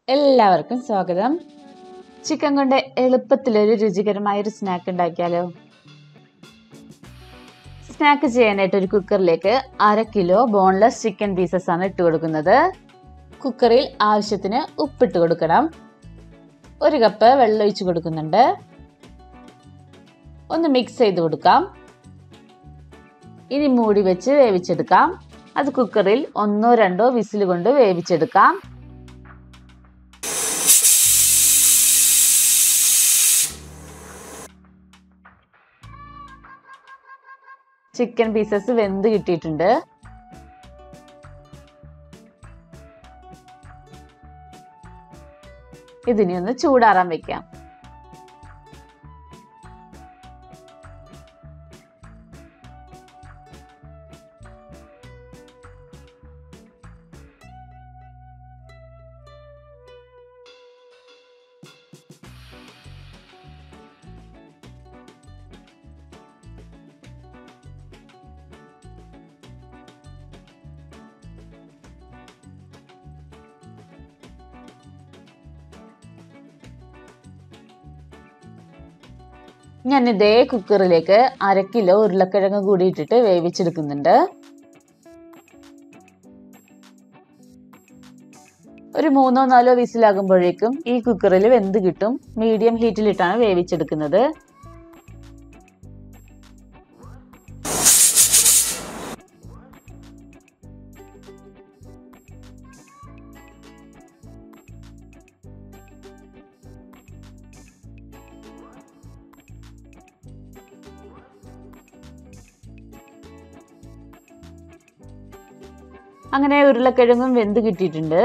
എല്ലാവർക്കും സ്വാഗതം ചിക്കൻ കൊണ്ട് എളുപ്പത്തിലൊരു രുചികരമായ ഒരു സ്നാക്ക് ഉണ്ടാക്കിയാലോ സ്നാക്ക് ചെയ്യാനായിട്ട് ഒരു കുക്കറിലേക്ക് അര കിലോ ബോൺലെസ് ചിക്കൻ പീസസ് ആണ് ഇട്ട് കൊടുക്കുന്നത് കുക്കറിൽ ആവശ്യത്തിന് ഉപ്പിട്ട് കൊടുക്കണം ഒരു കപ്പ് വെള്ളം ഒഴിച്ച് കൊടുക്കുന്നുണ്ട് ഒന്ന് മിക്സ് ചെയ്ത് കൊടുക്കാം ഇനി മൂടി വെച്ച് വേവിച്ചെടുക്കാം അത് കുക്കറിൽ ഒന്നോ രണ്ടോ വിസിൽ കൊണ്ട് വേവിച്ചെടുക്കാം ചിക്കൻ പീസസ് വെന്ത് കിട്ടിയിട്ടുണ്ട് ഇതിനെ ഒന്ന് ചൂടാറാൻ വെക്കാം ഞാൻ ഇതേ കുക്കറിലേക്ക് അര കിലോ ഉരുളക്കിഴങ്ങ് കൂടി ഇട്ടിട്ട് വേവിച്ചെടുക്കുന്നുണ്ട് ഒരു മൂന്നോ നാലോ വിസിലാകുമ്പോഴേക്കും ഈ കുക്കറിൽ വെന്ത് കിട്ടും മീഡിയം ഹീറ്റിലിട്ടാണ് വേവിച്ചെടുക്കുന്നത് അങ്ങനെ ഉരുളക്കിഴങ്ങും വെന്ത് കിട്ടിയിട്ടുണ്ട്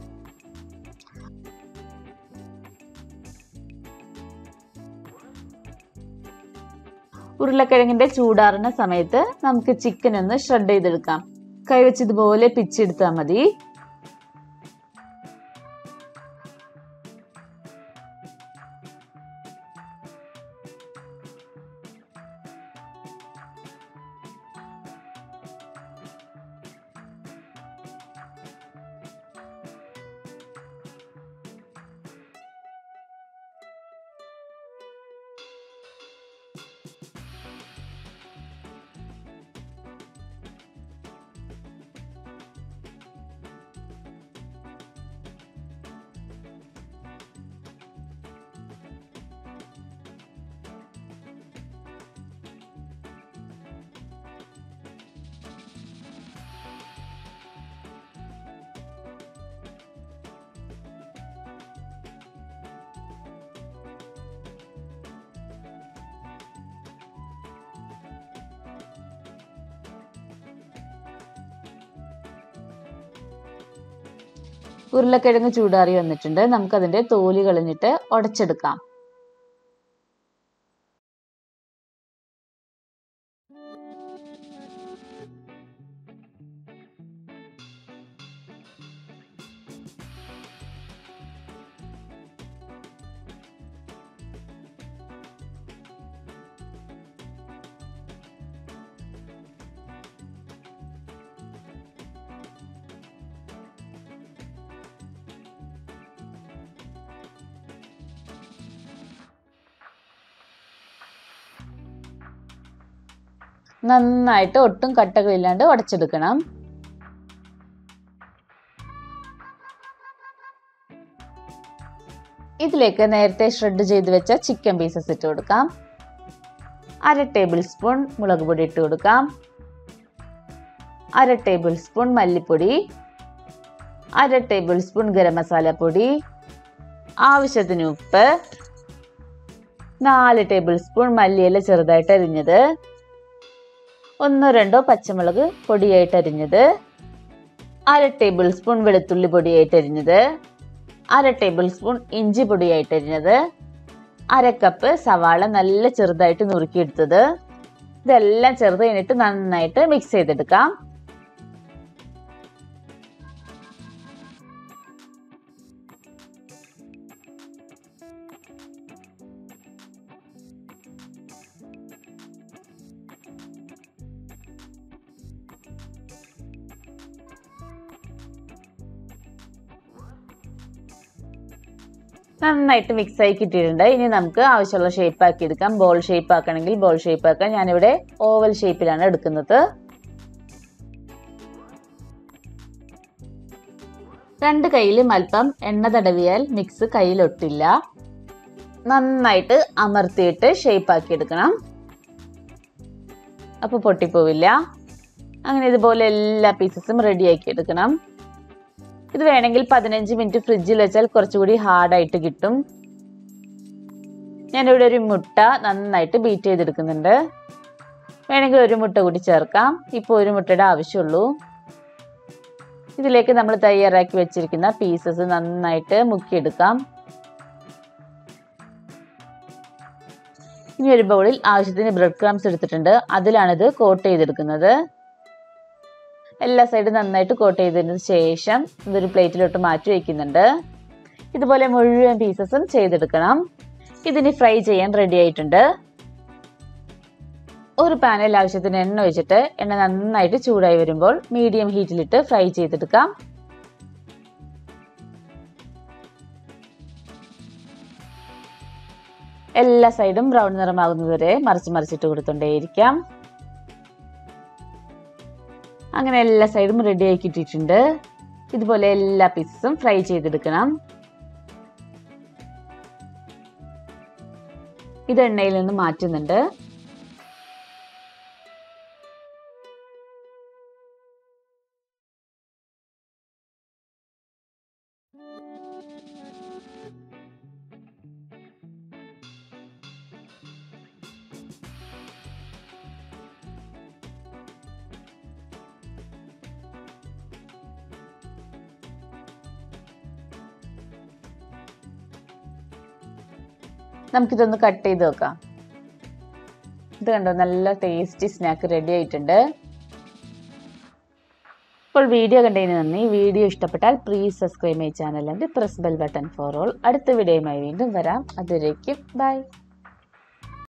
ഉരുളക്കിഴങ്ങിന്റെ ചൂടാറുന്ന സമയത്ത് നമുക്ക് ചിക്കൻ ഒന്ന് ഷ്രെഡ് ചെയ്തെടുക്കാം കൈവച്ച് ഇതുപോലെ പിച്ചെടുത്താൽ മതി ഉരുളക്കിഴങ്ങ് ചൂടാറി വന്നിട്ടുണ്ട് നമുക്കതിന്റെ തോല് കളഞ്ഞിട്ട് ഉടച്ചെടുക്കാം നന്നായിട്ട് ഒട്ടും കട്ടകളില്ലാണ്ട് ഉടച്ചെടുക്കണം ഇതിലേക്ക് നേരത്തെ ഷ്രെഡ് ചെയ്ത് വെച്ച ചിക്കൻ പീസസ് ഇട്ട് കൊടുക്കാം അര ടേബിൾ സ്പൂൺ മുളക് പൊടി ഇട്ട് കൊടുക്കാം അര ടേബിൾ സ്പൂൺ മല്ലിപ്പൊടി അര ടേബിൾ സ്പൂൺ ഗരം മസാല പൊടി ആവശ്യത്തിന് ഉപ്പ് നാല് ടേബിൾ സ്പൂൺ മല്ലിയില ചെറുതായിട്ട് അരിഞ്ഞത് ഒന്നോ രണ്ടോ പച്ചമുളക് പൊടിയായിട്ട് അരിഞ്ഞത് അര ടേബിൾ സ്പൂൺ വെളുത്തുള്ളി പൊടിയായിട്ട് അരിഞ്ഞത് അര ടേബിൾ സ്പൂൺ ഇഞ്ചി പൊടിയായിട്ട് അരിഞ്ഞത് അര കപ്പ് സവാള നല്ല ചെറുതായിട്ട് നുറുക്കിയെടുത്തത് ഇതെല്ലാം ചെറുത് കഴിഞ്ഞിട്ട് നന്നായിട്ട് മിക്സ് ചെയ്തെടുക്കാം നന്നായിട്ട് മിക്സ് ആയി കിട്ടിയിട്ടുണ്ട് ഇനി നമുക്ക് ആവശ്യമുള്ള ഷേപ്പ് ആക്കി എടുക്കാം ബോൾ ഷേപ്പ് ആക്കണമെങ്കിൽ ബോൾ ഷേപ്പ് ആക്കാം ഞാനിവിടെ ഓവൽ ഷേപ്പിലാണ് എടുക്കുന്നത് രണ്ട് കയ്യിലും അല്പം എണ്ണ തടവിയാൽ മിക്സ് കയ്യിലൊട്ടില്ല നന്നായിട്ട് അമർത്തിയിട്ട് ഷേപ്പ് ആക്കി എടുക്കണം അപ്പോൾ പൊട്ടിപ്പോവില്ല അങ്ങനെ ഇതുപോലെ എല്ലാ പീസസും റെഡിയാക്കി എടുക്കണം ഇത് വേണമെങ്കിൽ പതിനഞ്ച് മിനിറ്റ് ഫ്രിഡ്ജിൽ വെച്ചാൽ കുറച്ചുകൂടി ഹാർഡായിട്ട് കിട്ടും ഞാനിവിടെ ഒരു മുട്ട നന്നായിട്ട് ബീറ്റ് ചെയ്തെടുക്കുന്നുണ്ട് വേണമെങ്കിൽ ഒരു മുട്ട കൂടി ചേർക്കാം ഇപ്പോൾ ഒരു മുട്ടയുടെ ആവശ്യമുള്ളൂ ഇതിലേക്ക് നമ്മൾ തയ്യാറാക്കി വെച്ചിരിക്കുന്ന പീസസ് നന്നായിട്ട് മുക്കിയെടുക്കാം ഇനി ഒരു ബൗളിൽ ആവശ്യത്തിന് ബ്രെഡ് ക്രംസ് എടുത്തിട്ടുണ്ട് അതിലാണിത് കോട്ട് ചെയ്തെടുക്കുന്നത് എല്ലാ സൈഡും നന്നായിട്ട് കോട്ട് ചെയ്തതിന് ശേഷം ഇതൊരു പ്ലേറ്റിലോട്ട് മാറ്റി വയ്ക്കുന്നുണ്ട് ഇതുപോലെ മുഴുവൻ പീസസും ചെയ്തെടുക്കണം ഇതിന് ഫ്രൈ ചെയ്യാൻ റെഡി ആയിട്ടുണ്ട് ഒരു പാനിൽ ആവശ്യത്തിന് എണ്ണ ഒഴിച്ചിട്ട് എണ്ണ നന്നായിട്ട് ചൂടായി വരുമ്പോൾ മീഡിയം ഹീറ്റിലിട്ട് ഫ്രൈ ചെയ്തെടുക്കാം എല്ലാ സൈഡും ബ്രൗൺ നിറമാകുന്നതുവരെ മറിച്ച് മറിച്ചിട്ട് കൊടുത്തോണ്ടേയിരിക്കാം അങ്ങനെ എല്ലാ സൈഡും റെഡി ആക്കി ഇട്ടിട്ടുണ്ട് ഇതുപോലെ എല്ലാ പീസസും ഫ്രൈ ചെയ്തെടുക്കണം ഇത് എണ്ണയിൽ നിന്ന് മാറ്റുന്നുണ്ട് നമുക്കിതൊന്ന് കട്ട് ചെയ്ത് വെക്കാം ഇത് കണ്ടോ നല്ല ടേസ്റ്റി സ്നാക്ക് റെഡി ആയിട്ടുണ്ട് ഇപ്പോൾ വീഡിയോ കണ്ടതിന് നന്ദി വീഡിയോ ഇഷ്ടപ്പെട്ടാൽ please subscribe my channel and press bell button for all അടുത്ത വീഡിയോയുമായി വീണ്ടും വരാം അതുവരേക്കും ബൈ